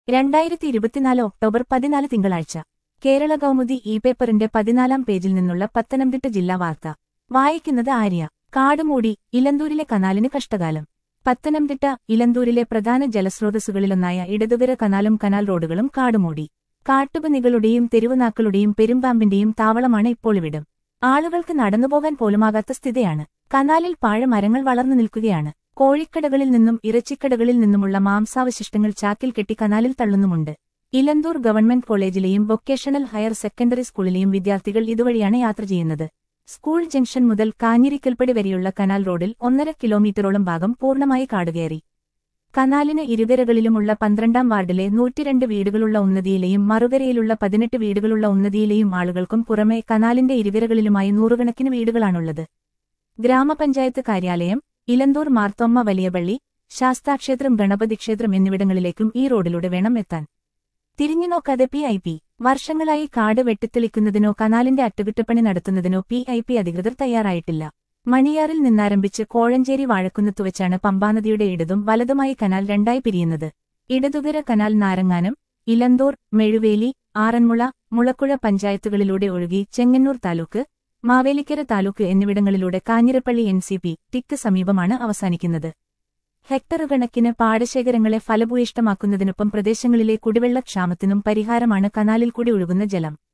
രണ്ടായിരത്തി ഇരുപത്തിനാല് ഒക്ടോബർ പതിനാല് തിങ്കളാഴ്ച കേരള കൗമുദി ഇ പേപ്പറിന്റെ പതിനാലാം പേജിൽ നിന്നുള്ള പത്തനംതിട്ട ജില്ലാ വാർത്ത വായിക്കുന്നത് ആര്യ കാടുമൂടി ഇലന്തൂരിലെ കനാലിന് കഷ്ടകാലം പത്തനംതിട്ട ഇലന്തൂരിലെ പ്രധാന ജലസ്രോതസ്സുകളിലൊന്നായ ഇടതുകര കനാലും കനാൽ റോഡുകളും കാടുമൂടി കാട്ടുപന്നികളുടെയും തെരുവുനാക്കളുടെയും പെരുമ്പാമ്പിന്റെയും താവളമാണ് ഇപ്പോൾ ഇവിടം ആളുകൾക്ക് നടന്നുപോകാൻ പോലുമാകാത്ത സ്ഥിതിയാണ് കനാലിൽ പാഴമരങ്ങൾ വളർന്നു നിൽക്കുകയാണ് കോഴിക്കടകളിൽ നിന്നും ഇറച്ചിക്കടകളിൽ നിന്നുമുള്ള മാംസാവശിഷ്ടങ്ങൾ ചാക്കിൽ കെട്ടി കനാലിൽ തള്ളുന്നുമുണ്ട് ഇലന്തൂർ ഗവൺമെന്റ് കോളേജിലെയും വൊക്കേഷണൽ ഹയർ സെക്കൻഡറി സ്കൂളിലെയും വിദ്യാർത്ഥികൾ ഇതുവഴിയാണ് യാത്ര ചെയ്യുന്നത് സ്കൂൾ ജംഗ്ഷൻ മുതൽ കാഞ്ഞിരിക്കൽപ്പടി വരെയുള്ള കനാൽ റോഡിൽ ഒന്നര കിലോമീറ്ററോളം ഭാഗം പൂർണ്ണമായി കാടുകയറി കനാലിന് ഇരുകരകളിലുമുള്ള പന്ത്രണ്ടാം വാർഡിലെ നൂറ്റിരണ്ട് വീടുകളുള്ള ഉന്നതിയിലെയും മറുകരയിലുള്ള പതിനെട്ട് വീടുകളുള്ള ഉന്നതിയിലെയും ആളുകൾക്കും പുറമെ കനാലിന്റെ ഇരുകരകളിലുമായി നൂറുകണക്കിന് വീടുകളാണുള്ളത് ഗ്രാമപഞ്ചായത്ത് കാര്യാലയം ഇലന്തൂർ മാർത്തോമ്മ വലിയപള്ളി ശാസ്താക്ഷേത്രം ഗണപതി ക്ഷേത്രം എന്നിവിടങ്ങളിലേക്കും ഈ റോഡിലൂടെ വേണം എത്താൻ തിരിഞ്ഞു നോക്കാതെ പി ഐ പി വർഷങ്ങളായി കാട് വെട്ടിത്തെളിക്കുന്നതിനോ കനാലിന്റെ അറ്റകുറ്റപ്പണി നടത്തുന്നതിനോ പി ഐ പി അധികൃതർ തയ്യാറായിട്ടില്ല മണിയാറിൽ നിന്നാരംഭിച്ച് കോഴഞ്ചേരി വാഴക്കുന്നത്തുവച്ചാണ് പമ്പാനദിയുടെ ഇടതും വലതുമായി കനാൽ രണ്ടായി പിരിയുന്നത് ഇടതുകര കനാൽ നാരങ്ങാനം ഇലന്തൂർ മെഴുവേലി ആറന്മുള മുളക്കുഴ പഞ്ചായത്തുകളിലൂടെ ഒഴുകി ചെങ്ങന്നൂർ താലൂക്ക് മാവേലിക്കര താലൂക്ക് എന്നിവിടങ്ങളിലൂടെ കാഞ്ഞിരപ്പള്ളി എൻ സി പി ടിക്ക് സമീപമാണ് അവസാനിക്കുന്നത് ഹെക്ടറുകണക്കിന് പാടശേഖരങ്ങളെ ഫലഭൂയിഷ്ടമാക്കുന്നതിനൊപ്പം പ്രദേശങ്ങളിലെ കുടിവെള്ളക്ഷാമത്തിനും പരിഹാരമാണ് കനാലിൽ കൂടി ഒഴുകുന്ന ജലം